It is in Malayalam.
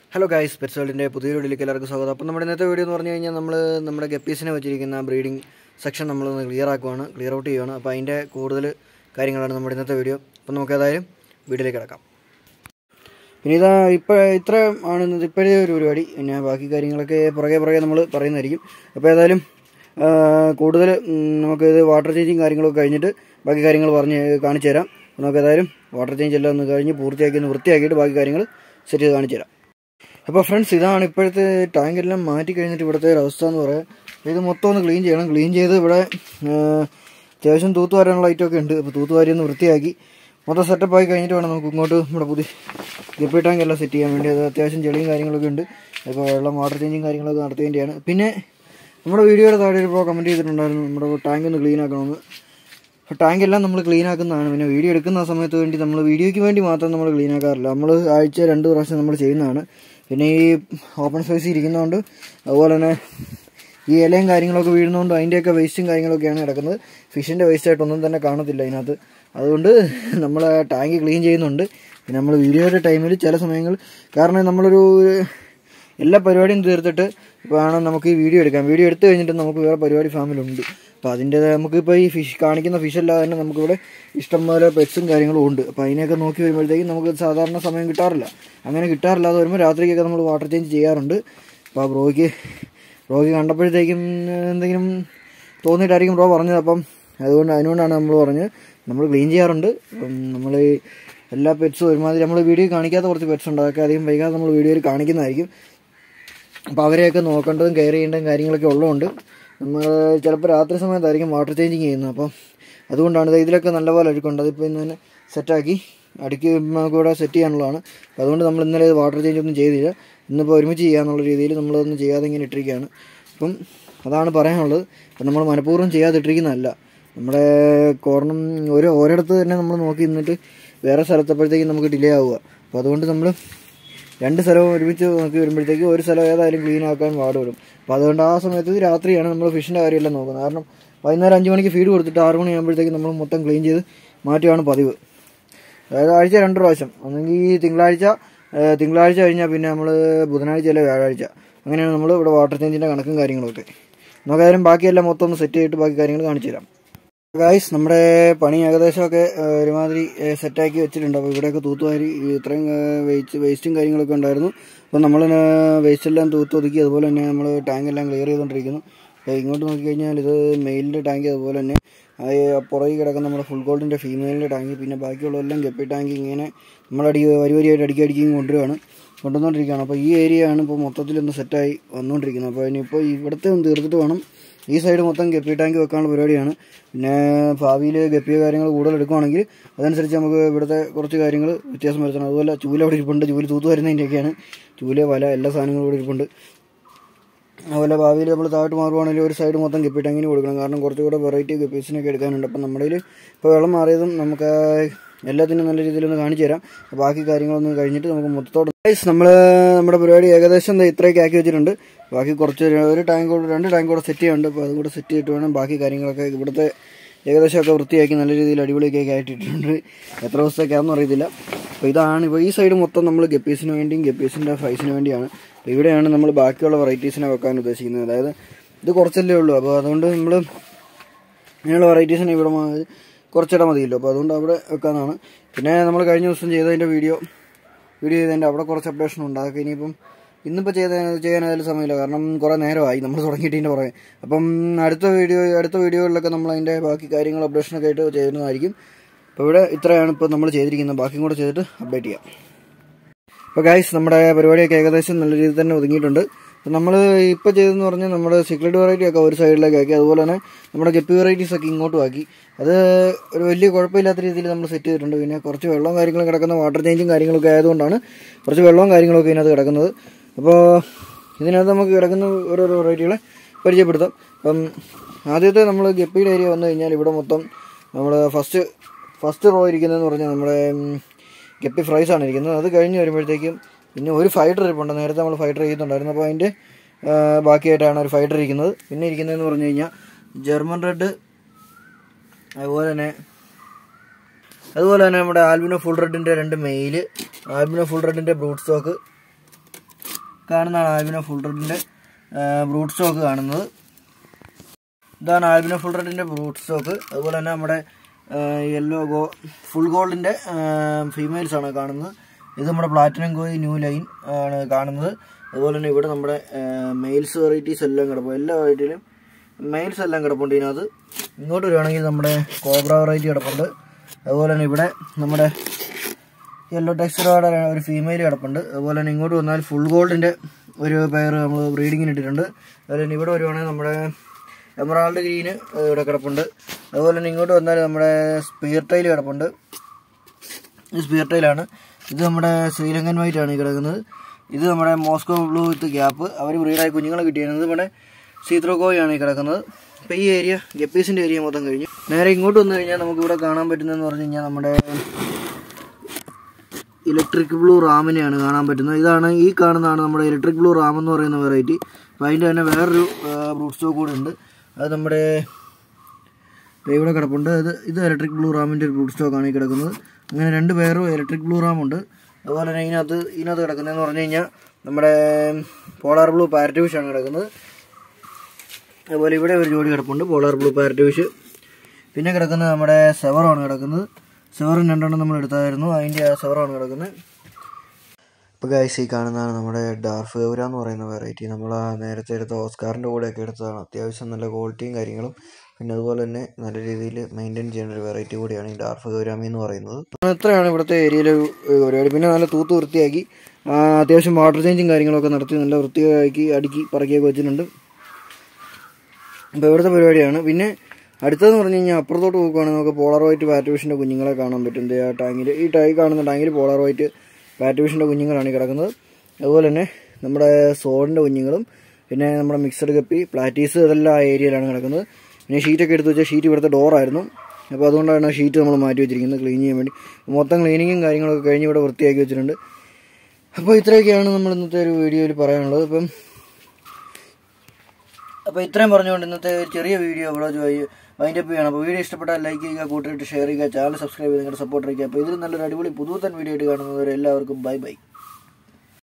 ഹലോ ഗായ്സ് പെറ്റ്സോളിൻ്റെ പുതിയ വീഡിയോയിലേക്ക് എല്ലാവർക്കും സ്വാഗതം അപ്പോൾ നമ്മുടെ ഇന്നത്തെ വീഡിയോ എന്ന് പറഞ്ഞു കഴിഞ്ഞാൽ നമ്മൾ നമ്മുടെ ഗപ്പീസിനെ വെച്ചിരിക്കുന്ന ബ്രീഡിംഗ് സെക്ഷൻ നമ്മളൊന്ന് ക്ലിയർ ആക്കുവാണ് ക്ലിയർ ഔട്ട് ചെയ്യുവാണ് അപ്പോൾ അതിൻ്റെ കൂടുതൽ കാര്യങ്ങളാണ് നമ്മുടെ ഇന്നത്തെ വീഡിയോ അപ്പോൾ നമുക്ക് ഏതായാലും വീഡിയോയിലേക്ക് കിടക്കാം പിന്നെ ഇതാ ഇപ്പോൾ ഇത്ര ആണ് ഇന്നത്തെ ഇപ്പോഴത്തെ ഒരു പരിപാടി പിന്നെ ബാക്കി കാര്യങ്ങളൊക്കെ പുറകെ പുറകെ നമ്മൾ പറയുന്നതായിരിക്കും അപ്പോൾ ഏതായാലും ആ, കൂടുതൽ ഉം, നമുക്ക് ഇത് വാട്ടർ ചേഞ്ചിങ് കാര്യങ്ങളൊക്കെ കഴിഞ്ഞിട്ട് ബാക്കി കാര്യങ്ങൾ പറഞ്ഞ് കാണിച്ചു തരാം അപ്പോൾ നമുക്ക് ഏതായാലും വാട്ടർ ചേഞ്ച് എല്ലാം ഒന്ന് കഴിഞ്ഞ് പൂർത്തിയാക്കി ഒന്ന് വൃത്തിയാക്കിയിട്ട് ബാക്കി കാര്യങ്ങൾ സെറ്റ് ചെയ്ത് കാണിച്ചു തരാം അപ്പോൾ ഫ്രണ്ട്സ് ഇതാണ് ഇപ്പോഴത്തെ ടാങ്ക് എല്ലാം മാറ്റി കഴിഞ്ഞിട്ട് ഇവിടുത്തെ ഒരു അവസ്ഥ എന്ന് പറയാം ഇത് മൊത്തം ഒന്ന് ക്ലീൻ ചെയ്യണം ക്ലീൻ ചെയ്ത് ഇവിടെ ആ, അത്യാവശ്യം തൂത്തുവാരാനുള്ള ഐറ്റമൊക്കെ ഉണ്ട് അപ്പോൾ തൂത്തുവാരി ഒന്ന് വൃത്തിയാക്കി മൊത്തം സെറ്റപ്പ് ആയി കഴിഞ്ഞിട്ട് വേണം നമുക്ക് ഇങ്ങോട്ട് നമ്മുടെ പുതിയ ഗപ്പി ടാങ്ക് എല്ലാം സെറ്റ് ചെയ്യാൻ വേണ്ടി അത് അത്യാവശ്യം ചെളിയും കാര്യങ്ങളൊക്കെ ഉണ്ട് ഇപ്പോൾ വെള്ളം വാട്ടർ ചേഞ്ചും കാര്യങ്ങളൊക്കെ നടത്തേണ്ടതാണ് പിന്നെ നമ്മുടെ വീഡിയോയുടെ താഴെ ഇപ്പോൾ കമൻറ്റ് ചെയ്തിട്ടുണ്ടായിരുന്നു നമ്മുടെ ടാങ്ക് ഒന്ന് ക്ലീൻ ആക്കണമെന്ന് അപ്പോൾ ടാങ്ക് എല്ലാം നമ്മൾ ക്ലീൻ ആക്കുന്നതാണ് പിന്നെ വീഡിയോ എടുക്കുന്ന ആ സമയത്ത് വേണ്ടി നമ്മൾ വീഡിയോയ്ക്ക് വേണ്ടി മാത്രം നമ്മൾ ക്ലീൻ ആക്കാറില്ല നമ്മൾ ആഴ്ച രണ്ട് പ്രാവശ്യം നമ്മൾ ചെയ്യുന്നതാണ് പിന്നെ ഈ ഓപ്പൺ സ്പേസ് ഇരിക്കുന്നതുകൊണ്ട് അതുപോലെ തന്നെ ഈ ഇലയും കാര്യങ്ങളൊക്കെ വീഴുന്നതുകൊണ്ട് അതിൻ്റെയൊക്കെ വേസ്റ്റും കാര്യങ്ങളൊക്കെയാണ് കിടക്കുന്നത് ഫിഷിൻ്റെ വേസ്റ്റ് ആയിട്ടൊന്നും തന്നെ കാണത്തില്ല അതിനകത്ത് അതുകൊണ്ട് നമ്മൾ ടാങ്ക് ക്ലീൻ ചെയ്യുന്നുണ്ട് പിന്നെ നമ്മൾ വീഡിയോയുടെ ടൈമിൽ ചില സമയങ്ങൾ കാരണം നമ്മളൊരു എല്ലാ പരിപാടിയും തീർത്തിട്ട് വേണം നമുക്ക് ഈ വീഡിയോ എടുക്കാം വീഡിയോ എടുത്തു കഴിഞ്ഞിട്ട് നമുക്ക് വേറെ പരിപാടി ഫാമിലുണ്ട് അപ്പോൾ അതിൻ്റെതായ നമുക്കിപ്പോൾ ഈ ഫിഷ് കാണിക്കുന്ന ഫിഷ് അല്ലാതെ തന്നെ നമുക്കിവിടെ ഇഷ്ടംപോലെ പെറ്റ്സും കാര്യങ്ങളും ഉണ്ട് അപ്പോൾ അതിനെയൊക്കെ നോക്കി വരുമ്പോഴത്തേക്കും നമുക്ക് സാധാരണ സമയം കിട്ടാറില്ല അങ്ങനെ കിട്ടാറില്ലാതെ വരുമ്പോൾ രാത്രിക്കൊക്കെ നമ്മൾ വാട്ടർ ചേഞ്ച് ചെയ്യാറുണ്ട് അപ്പോൾ ആ ബ്രോയ്ക്ക് ബ്രോയ്ക്ക് കണ്ടപ്പോഴത്തേക്കും എന്തെങ്കിലും തോന്നിയിട്ടായിരിക്കും ബ്രോ പറഞ്ഞത് അപ്പം അതുകൊണ്ട് അതിനുകൊണ്ടാണ് നമ്മൾ പറഞ്ഞത് നമ്മൾ ക്ലീൻ ചെയ്യാറുണ്ട് അപ്പം നമ്മൾ ഈ എല്ലാ പെറ്റ്സും ഒരുമാതിരി നമ്മൾ വീഡിയോ കാണിക്കാത്ത കുറച്ച് പെറ്റ്സ് ഉണ്ട് അതൊക്കെ അധികം വൈകാതെ നമ്മൾ വീഡിയോയിൽ കാണിക്കുന്നതായിരിക്കും അപ്പോൾ അവരെയൊക്കെ നോക്കേണ്ടതും കെയർ ചെയ്യേണ്ടതും കാര്യങ്ങളൊക്കെ ഉള്ളതുകൊണ്ട് നമ്മൾ ചിലപ്പോൾ രാത്രി സമയത്തായിരിക്കും വാട്ടർ ചേഞ്ചിങ് ചെയ്യുന്നത് അപ്പം അതുകൊണ്ടാണ് ഇത് ഇതിലൊക്കെ നല്ലപോലെ അഴുക്കുണ്ട് അതിപ്പോൾ ഇന്ന് തന്നെ സെറ്റാക്കി അടുക്കി നമുക്ക് ഇവിടെ സെറ്റ് ചെയ്യാനുള്ളതാണ് അപ്പോൾ അതുകൊണ്ട് നമ്മൾ ഇന്നലെ വാട്ടർ ചേഞ്ച് ഒന്നും ചെയ്തില്ല ഇന്നിപ്പോൾ ഒരുമിച്ച് ചെയ്യാന്നുള്ള രീതിയിൽ നമ്മളതൊന്നും ചെയ്യാതെ ഇങ്ങനെ ഇട്ടിരിക്കുകയാണ് അപ്പം അതാണ് പറയാനുള്ളത് അപ്പം നമ്മൾ മനഃപൂർവ്വം ചെയ്യാതെ ഇട്ടിരിക്കുന്നതല്ല നമ്മുടെ കോർണം ഒരു ഓരോടത്ത് തന്നെ നമ്മൾ നോക്കി നിന്നിട്ട് വേറെ സ്ഥലത്തപ്പോഴത്തേക്കും നമുക്ക് ഡിലേ ആവുക അപ്പോൾ അതുകൊണ്ട് നമ്മൾ രണ്ട് സ്ഥലവും ഒരുമിച്ച് നോക്കി വരുമ്പോഴത്തേക്ക് ഒരു സ്ഥലം ഏതായാലും ക്ലീൻ ആക്കാൻ പാടുപെടും അപ്പോൾ അതുകൊണ്ട് ആ സമയത്ത് രാത്രിയാണ് നമ്മൾ ഫിഷിൻ്റെ കാര്യമെല്ലാം നോക്കുന്നത് കാരണം വൈകുന്നേരം അഞ്ച് മണിക്ക് ഫീഡ് കൊടുത്തിട്ട് ആറ് മണിയാകുമ്പോഴത്തേക്ക് നമ്മൾ മൊത്തം ക്ലീൻ ചെയ്ത് മാറ്റുകയാണ് പതിവ് അതായത് ആഴ്ച രണ്ട് പ്രാവശ്യം ഒന്നെങ്കിൽ തിങ്കളാഴ്ച ഏഹ് തിങ്കളാഴ്ച കഴിഞ്ഞാൽ പിന്നെ നമ്മൾ ബുധനാഴ്ച അല്ലെ വ്യാഴാഴ്ച അങ്ങനെയാണ് നമ്മൾ ഇവിടെ വാട്ടർ ചേഞ്ചിൻ്റെ കണക്കും കാര്യങ്ങളൊക്കെ നമുക്കായാലും ബാക്കിയെല്ലാം മൊത്തം ഒന്ന് സെറ്റ് ചെയ്തിട്ട് ബാക്കി കാര്യങ്ങൾ കാണിച്ചു തരാം ഗായ്സ് നമ്മുടെ പണി ഏകദേശമൊക്കെ ഏഹ്, ഒരുമാതിരി ഏഹ്, സെറ്റാക്കി വെച്ചിട്ടുണ്ട് അപ്പോൾ ഇവിടെയൊക്കെ തൂത്തുവാരി ഈ ഇത്രയും വേസ്റ്റ് വേസ്റ്റും കാര്യങ്ങളൊക്കെ ഉണ്ടായിരുന്നു അപ്പോൾ നമ്മൾ വേസ്റ്റ് എല്ലാം തൂത്തൊതുക്കി അതുപോലെ തന്നെ നമ്മൾ ടാങ്ക് എല്ലാം ക്ലിയർ ചെയ്തുകൊണ്ടിരിക്കുന്നു അപ്പോൾ ഇങ്ങോട്ട് നോക്കിക്കഴിഞ്ഞാൽ ഇത് മെയിലിൻ്റെ ടാങ്ക് അതുപോലെ തന്നെ ആ പുറകിൽ കിടക്കുന്ന നമ്മുടെ ഫുൾ ഗോൾഡിൻ്റെ ഫീമെയിലിൻ്റെ ടാങ്ക് പിന്നെ ബാക്കിയുള്ളതെല്ലാം ഗപ്പി ടാങ്ക് ഇങ്ങനെ നമ്മളടി വരി വരിയായിട്ട് അടുക്കി അടുക്കി കൊണ്ടുവരികയാണ് കൊണ്ടുവന്നുകൊണ്ടിരിക്കുകയാണ് അപ്പോൾ ഈ ഏരിയ ആണ് ഇപ്പോൾ മൊത്തത്തിലൊന്ന് സെറ്റായി വന്നുകൊണ്ടിരിക്കുന്നത് അപ്പോൾ ഇനിയിപ്പോൾ ഇവിടുത്തെ ഒന്ന് തീർത്തിട്ട് വേണം ഈ സൈഡ് മൊത്തം ഗപ്പി ടാങ്ക് വെക്കാനുള്ള പരിപാടിയാണ് പിന്നെ ഭാവിയിൽ ഗപ്പിയോ കാര്യങ്ങൾ കൂടുതൽ എടുക്കുവാണെങ്കിൽ അതനുസരിച്ച് നമുക്ക് ഇവിടുത്തെ കുറച്ച് കാര്യങ്ങൾ വ്യത്യാസം വരുത്തണം അതുപോലെ ചൂല അവിടെ ഇരിപ്പുണ്ട് ചൂല് തൂത്ത് വരുന്നതിൻ്റെയൊക്കെയാണ് ചൂല് വല എല്ലാ സാധനങ്ങളും ഇവിടെ ഇരിപ്പുണ്ട് അതുപോലെ ഭാവിയിൽ നമ്മൾ താഴോട്ട് മാറുവാണെങ്കിൽ ഒരു സൈഡ് മൊത്തം ഗപ്പി ടാങ്കിന് കൊടുക്കണം കാരണം കുറച്ചുകൂടെ വെറൈറ്റി ഗപ്പീസിനൊക്കെ എടുക്കാനുണ്ട് അപ്പം നമ്മുടെ കയ്യിൽ ഇപ്പോൾ വെള്ളം മാറിയതും നമുക്ക് എല്ലാത്തിനും നല്ല രീതിയിലൊന്ന് കാണിച്ചു തരാം അപ്പോൾ ബാക്കി കാര്യങ്ങളൊന്നും കഴിഞ്ഞിട്ട് നമുക്ക് മൊത്തത്തോടെ നമ്മൾ നമ്മുടെ പരിപാടി ഏകദേശം ദേ ഇത്രയൊക്കെ ആക്കി വെച്ചിട്ടുണ്ട് ബാക്കി കുറച്ച് ഒരു ടാങ്ക് കൂടെ രണ്ട് ടാങ്ക് കൂടെ സെറ്റ് ചെയ്യാനുണ്ട് അപ്പോൾ അതും കൂടെ സെറ്റ് ചെയ്തിട്ട് വേണം ബാക്കി കാര്യങ്ങളൊക്കെ ഇവിടുത്തെ ഏകദേശമൊക്കെ വൃത്തിയാക്കി നല്ല രീതിയിൽ അടിപൊളിയൊക്കെ ആയിട്ടിട്ടുണ്ട് എത്ര ദിവസത്തേക്കാണെന്ന് അറിയത്തില്ല അപ്പോൾ ഇതാണ് ഇപ്പോൾ ഈ സൈഡ് മൊത്തം നമ്മൾ ഗപ്പീസിന് വേണ്ടിയും ഗപ്പീസിൻ്റെ ഫ്രൈസിന് വേണ്ടിയാണ് അപ്പോൾ ഇവിടെയാണ് നമ്മൾ ബാക്കിയുള്ള വെറൈറ്റീസിനെ വെക്കാൻ ഉദ്ദേശിക്കുന്നത് അതായത് ഇത് കുറച്ചല്ലേ ഉള്ളൂ അപ്പോൾ അതുകൊണ്ട് നമ്മൾ ഇങ്ങനെയുള്ള വെറൈറ്റീസിനെ ഇവിടെ മാ- കുറച്ചിട മതിയല്ലോ അപ്പോൾ അതുകൊണ്ട് അവിടെ വെക്കാനാണ് പിന്നെ നമ്മൾ കഴിഞ്ഞ ദിവസം ചെയ്തതിൻ്റെ വീഡിയോ വീഡിയോ ചെയ്തതിൻ്റെ അവിടെ കുറച്ച് അപ്ഡേഷൻ ഉണ്ട് അതൊക്കെ ഇനിയിപ്പം ഇന്നിപ്പോൾ ചെയ്ത ചെയ്യാനായാലും സമയമില്ല കാരണം കുറേ നേരമായി നമ്മൾ തുടങ്ങിയിട്ടിൻ്റെ പുറകെ അപ്പം അടുത്ത വീഡിയോ അടുത്ത വീഡിയോകളിലൊക്കെ നമ്മൾ അതിൻ്റെ ബാക്കി കാര്യങ്ങൾ അപ്ഡേഷനൊക്കെ ആയിട്ട് ചെയ്യുന്നതായിരിക്കും അപ്പോൾ ഇവിടെ ഇത്രയാണ് ഇപ്പോൾ നമ്മൾ ചെയ്തിരിക്കുന്നത് ബാക്കിയും കൂടെ ചെയ്തിട്ട് അപ്ഡേറ്റ് ചെയ്യാം അപ്പോൾ ഗൈസ് നമ്മുടെ പരിപാടിയൊക്കെ ഏകദേശം നല്ല രീതിയിൽ തന്നെ ഒതുങ്ങിയിട്ടുണ്ട് അപ്പോൾ നമ്മൾ ഇപ്പോൾ ചെയ്തതെന്ന് പറഞ്ഞാൽ നമ്മുടെ സീക്രട്ട് വെറൈറ്റി ഒക്കെ ഒരു സൈഡിലേക്ക് ആക്കി അതുപോലെ തന്നെ നമ്മുടെ ഗപ്പി വെറൈറ്റീസ് ഒക്കെ ഇങ്ങോട്ടും ആക്കി അത് ഒരു വലിയ കുഴപ്പമില്ലാത്ത രീതിയിൽ നമ്മൾ സെറ്റ് ചെയ്തിട്ടുണ്ട് പിന്നെ കുറച്ച് വെള്ളവും കാര്യങ്ങളും കിടക്കുന്ന വാട്ടർ ചേഞ്ചും കാര്യങ്ങളൊക്കെ ആയതുകൊണ്ടാണ് കുറച്ച് വെള്ളവും കാര്യങ്ങളൊക്കെ ഇതിനകത്ത് കിടക്കുന്നത് അപ്പോൾ ഇതിനകത്ത് നമുക്ക് കിടക്കുന്ന ഓരോരോ വെറൈറ്റികളെ പരിചയപ്പെടുത്താം അപ്പം ആദ്യത്തെ നമ്മൾ ഗപ്പിയുടെ ഏരിയ വന്നു കഴിഞ്ഞാൽ ഇവിടെ മൊത്തം നമ്മൾ ഫസ്റ്റ് ഫസ്റ്റ് റോ ഇരിക്കുന്നതെന്ന് പറഞ്ഞാൽ നമ്മുടെ ഉം, ഗപ്പി ഫ്രൈസ് ആണ് ഇരിക്കുന്നത് അത് കഴിഞ്ഞ് വരുമ്പോഴത്തേക്കും പിന്നെ ഒരു ഫൈറ്റർ ഇരിപ്പുണ്ട് നേരത്തെ നമ്മൾ ഫൈറ്റർ ചെയ്യുന്നുണ്ടായിരുന്നു അപ്പോൾ അതിൻ്റെ ആ, ബാക്കിയായിട്ടാണ് ഒരു ഫൈറ്റർ ഇരിക്കുന്നത് പിന്നെ ഇരിക്കുന്നതെന്ന് പറഞ്ഞു കഴിഞ്ഞാൽ ജർമ്മൻ റെഡ് അതുപോലെ തന്നെ അതുപോലെ തന്നെ നമ്മുടെ ആൽബിനോ ഫുൾ റെഡിൻ്റെ രണ്ട് മെയില് ആൽബിനോ ഫുൾ റെഡിൻ്റെ ബ്രൂട്ട് സ്റ്റോക്ക് കാണുന്നതാണ് ആൽബിനോ ഫുൾ റെഡിൻ്റെ ബ്രൂട്ട് സ്റ്റോക്ക് കാണുന്നത് ഇതാണ് ആൽബിനോ ഫുൾ റെഡിൻ്റെ ബ്രൂട്ട് സ്റ്റോക്ക് അതുപോലെ തന്നെ നമ്മുടെ യെല്ലോ ഗോ ഫുൾ ഗോൾഡിൻ്റെ ഫീമെയിൽസ് ആണ് കാണുന്നത് ഇത് നമ്മുടെ പ്ലാറ്റിനം കോയി ന്യൂ ലൈൻ ആണ് കാണുന്നത് അതുപോലെ തന്നെ ഇവിടെ നമ്മുടെ മെയിൽസ് വെറൈറ്റീസ് എല്ലാം കിടപ്പും എല്ലാ വെറൈറ്റിയിലും മെയിൽസ് എല്ലാം കിടപ്പുണ്ട് ഇതിനകത്ത് ഇങ്ങോട്ട് വരുവാണെങ്കിൽ നമ്മുടെ കോബ്ര വെറൈറ്റി കിടപ്പുണ്ട് അതുപോലെ തന്നെ ഇവിടെ നമ്മുടെ യെല്ലോ ടെക്സ്റ്ററോടെ ഒരു ഫീമെയിൽ കിടപ്പുണ്ട് അതുപോലെ തന്നെ ഇങ്ങോട്ട് വന്നാൽ ഫുൾ ഗോൾഡിൻ്റെ ഒരു പെയർ നമ്മൾ ബ്രീഡിങ്ങിന് ഇട്ടിട്ടുണ്ട് അതുപോലെ തന്നെ ഇവിടെ വരുവാണെങ്കിൽ നമ്മുടെ എമറാൾഡ് ഗ്രീന് ഇവിടെ കിടപ്പുണ്ട് അതുപോലെ തന്നെ ഇങ്ങോട്ട് വന്നാൽ നമ്മുടെ സ്പിയർ ടൈൽ കിടപ്പുണ്ട് ഇത് സ്പിയർ ടൈലാണ് ഇത് നമ്മുടെ ശ്രീലങ്കൻ വൈറ്റ് ആണ് ഈ കിടക്കുന്നത് ഇത് നമ്മുടെ മോസ്കോ ബ്ലൂ വിത്ത് ഗ്യാപ്പ് അവർ ബ്രീഡായി കുഞ്ഞുങ്ങളെ കിട്ടിയത് നമ്മുടെ സീത്രോകോയാണ് ഈ കിടക്കുന്നത് അപ്പോൾ ഈ ഏരിയ ഗപ്പീസിൻ്റെ ഏരിയ മൊത്തം കഴിഞ്ഞു നേരെ ഇങ്ങോട്ട് വന്നു കഴിഞ്ഞാൽ നമുക്ക് ഇവിടെ കാണാൻ പറ്റുന്നതെന്ന് പറഞ്ഞു കഴിഞ്ഞാൽ നമ്മുടെ ഇലക്ട്രിക് ബ്ലൂ റാമിനെയാണ് കാണാൻ പറ്റുന്നത് ഇതാണ് ഈ കാണുന്നതാണ് നമ്മുടെ ഇലക്ട്രിക് ബ്ലൂ റാം എന്ന് പറയുന്ന വെറൈറ്റി അപ്പോൾ അതിൻ്റെ തന്നെ വേറൊരു ബ്രൂട്ട് സ്റ്റോക്ക് കൂടെ ഉണ്ട് അത് നമ്മുടെ ദേ ഇവിടെ കിടപ്പുണ്ട് ഇത് ഇത് ഇലക്ട്രിക് ബ്ലൂ റാമിൻ്റെ ഒരു ബ്രൂട്ട് സ്റ്റോക്കാണ് ഈ കിടക്കുന്നത് അങ്ങനെ രണ്ട് പേരും ഇലക്ട്രിക് ബ്ലൂ റാം ഉണ്ട് അതുപോലെ തന്നെ ഇതിനകത്ത് ഇതിനകത്ത് കിടക്കുന്നതെന്ന് പറഞ്ഞു കഴിഞ്ഞാൽ നമ്മുടെ പോളാർ ബ്ലൂ പാരറ്റ് ഫിഷാണ് കിടക്കുന്നത് അതുപോലെ ഇവിടെ ഒരു ജോഡി കിടപ്പുണ്ട് പോളാർ ബ്ലൂ പാരറ്റ് ഫിഷ് പിന്നെ കിടക്കുന്നത് നമ്മുടെ സെവറാണ് കിടക്കുന്നത് സെവറും രണ്ടെണ്ണം നമ്മൾ എടുത്തായിരുന്നു അതിൻ്റെ ആ സെവറാണ് കിടക്കുന്നത് ഇപ്പോൾ ഗൈസ് ഈ കാണുന്നതാണ് നമ്മുടെ ഡാർഫ് ഗൗര എന്ന് പറയുന്ന വെറൈറ്റി നമ്മൾ ആ നേരത്തെ എടുത്ത ഓസ്കാറിൻ്റെ കൂടെയൊക്കെ എടുത്തതാണ് അത്യാവശ്യം നല്ല ക്വാളിറ്റിയും കാര്യങ്ങളും പിന്നെ അതുപോലെ തന്നെ നല്ല രീതിയിൽ മെയിൻറ്റെയിൻ ചെയ്യുന്ന ഒരു വെറൈറ്റി കൂടിയാണ് ഈ ഡാർഫ് ഗൗരാമി എന്ന് പറയുന്നത് ഇത്രയാണ് ഇവിടുത്തെ ഏരിയയിലെ പരിപാടി പിന്നെ നല്ല തൂത്ത് വൃത്തിയാക്കി അത്യാവശ്യം വാട്ടർ ചേഞ്ചും കാര്യങ്ങളൊക്കെ നടത്തി നല്ല വൃത്തിയാക്കി അടുക്കി പറക്കിയൊക്കെ വെച്ചിട്ടുണ്ട് അപ്പോൾ ഇവിടുത്തെ പരിപാടിയാണ് പിന്നെ അടുത്തതെന്ന് പറഞ്ഞു കഴിഞ്ഞാൽ അപ്പുറത്തോട്ട് നോക്കുകയാണെങ്കിൽ നമുക്ക് പോളാർ വൈറ്റ് പാറ്റുവിഷൻ്റെ കുഞ്ഞുങ്ങളെ കാണാൻ പറ്റും ആ ടാങ്കിൽ ഈ ടാങ്ക് കാണുന്ന ടാങ്കിൽ പോളാർ വൈറ്റ് പാറ്റുവിഷൻ്റെ കുഞ്ഞുങ്ങളാണ് ഈ കിടക്കുന്നത് അതുപോലെ തന്നെ നമ്മുടെ സോഡിൻ്റെ കുഞ്ഞുങ്ങളും പിന്നെ നമ്മുടെ മിക്സഡ് കപ്പി പ്ലാറ്റീസ് ഇതെല്ലാം ആ ഏരിയയിലാണ് കിടക്കുന്നത് പിന്നെ ഷീറ്റൊക്കെ എടുത്ത് വെച്ചാൽ ഷീറ്റ് ഇവിടുത്തെ ഡോറായിരുന്നു അപ്പോൾ അതുകൊണ്ടാണ് ഷീറ്റ് നമ്മൾ മാറ്റി വെച്ചിരിക്കുന്നത് ക്ലീൻ ചെയ്യാൻ വേണ്ടി മൊത്തം ക്ലീനിങ്ങും കാര്യങ്ങളൊക്കെ കഴിഞ്ഞ് ഇവിടെ വൃത്തിയാക്കി വെച്ചിട്ടുണ്ട് അപ്പോൾ ഇത്രയൊക്കെയാണ് നമ്മൾ ഇന്നത്തെ ഒരു വീഡിയോയിൽ പറയാനുള്ളത് ഇപ്പം അപ്പോൾ ഇത്രയും പറഞ്ഞുകൊണ്ട് ഇന്നത്തെ ഒരു ചെറിയ വീഡിയോ ഇവിടെ വൈൻഡ് അപ്പ് ചെയ്യണം അപ്പോൾ വീഡിയോ ഇഷ്ടപ്പെട്ടാൽ ലൈക്ക് ചെയ്യുക കൂട്ടിയിട്ട് ഷെയർ ചെയ്യുക ചാനൽ സബ്സ്ക്രൈബ് ചെയ്ത് നിങ്ങളുടെ സപ്പോർട്ട് അറിയിക്കുക അപ്പോൾ ഇതിൽ നല്ലൊരു അടിപൊളി പുതുതൻ വീഡിയോ ആയിട്ട് കാണുന്നവരെ എല്ലാവർക്കും ബൈ ബൈ